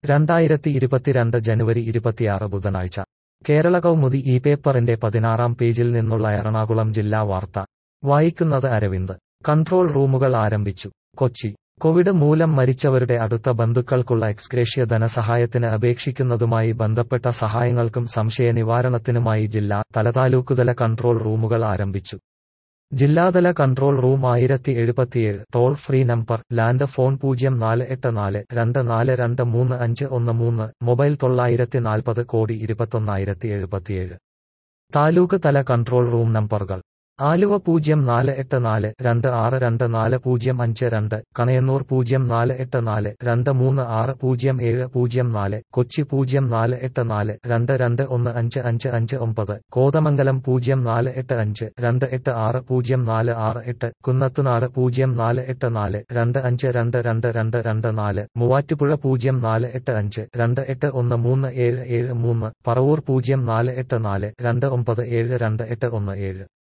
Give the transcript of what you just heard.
രണ്ടായിരത്തി ഇരുപത്തിരണ്ട് ജനുവരി ഇരുപത്തിയാറ് ബുധനാഴ്ച കേരള കൗമുദി ഈ പേപ്പറിന്റെ പതിനാറാം പേജിൽ നിന്നുള്ള എറണാകുളം ജില്ലാ വാർത്ത വായിക്കുന്നത് അരവിന്ദ് കൺട്രോൾ റൂമുകൾ ആരംഭിച്ചു കൊച്ചി കോവിഡ് മൂലം മരിച്ചവരുടെ അടുത്ത ബന്ധുക്കൾക്കുള്ള എക്സ്ഗ്രേഷ്യ ധനസഹായത്തിന് അപേക്ഷിക്കുന്നതുമായി ബന്ധപ്പെട്ട സഹായങ്ങൾക്കും സംശയ നിവാരണത്തിനുമായി ജില്ലാ തല താലൂക്കുതല കൺട്രോൾ റൂമുകൾ ആരംഭിച്ചു ജില്ലാതല കൺട്രോൾ റൂം ആയിരത്തി എഴുപത്തിയേഴ് toll free number land phone പൂജ്യം നാല് എട്ട് നാല് രണ്ട് നാല് രണ്ട് മൂന്ന് അഞ്ച് ഒന്ന് മൂന്ന് മൊബൈൽ തൊള്ളായിരത്തി നാൽപ്പത് കോടി ഇരുപത്തൊന്നായിരത്തി എഴുപത്തിയേഴ് താലൂക്ക് തല കൺട്രോൾ റൂം നമ്പറുകൾ ആലുവ പൂജ്യം നാല് എട്ട് നാല് രണ്ട് ആറ് രണ്ട് നാല് പൂജ്യം അഞ്ച് രണ്ട് കണയന്നൂർ പൂജ്യം നാല് എട്ട് നാല് രണ്ട് മൂന്ന് ആറ് പൂജ്യം ഏഴ് പൂജ്യം നാല് കൊച്ചി പൂജ്യം നാല് എട്ട് നാല് രണ്ട് രണ്ട് ഒന്ന് അഞ്ച് അഞ്ച് അഞ്ച് ഒമ്പത് കോതമംഗലം പൂജ്യം നാല് എട്ട് അഞ്ച് രണ്ട് എട്ട് ആറ് പൂജ്യം നാല് ആറ് എട്ട് കുന്നത്തുനാട് പൂജ്യം നാല് എട്ട് നാല് രണ്ട് അഞ്ച് രണ്ട് രണ്ട് രണ്ട് രണ്ട് നാല് മൂവാറ്റുപുഴ പൂജ്യം നാല് എട്ട് അഞ്ച് രണ്ട് എട്ട് ഒന്ന് മൂന്ന് ഏഴ് ഏഴ് മൂന്ന് പറവൂർ പൂജ്യം നാല് എട്ട് നാല് രണ്ട് ഒമ്പത് ഏഴ് രണ്ട് എട്ട് ഒന്ന് ഏഴ്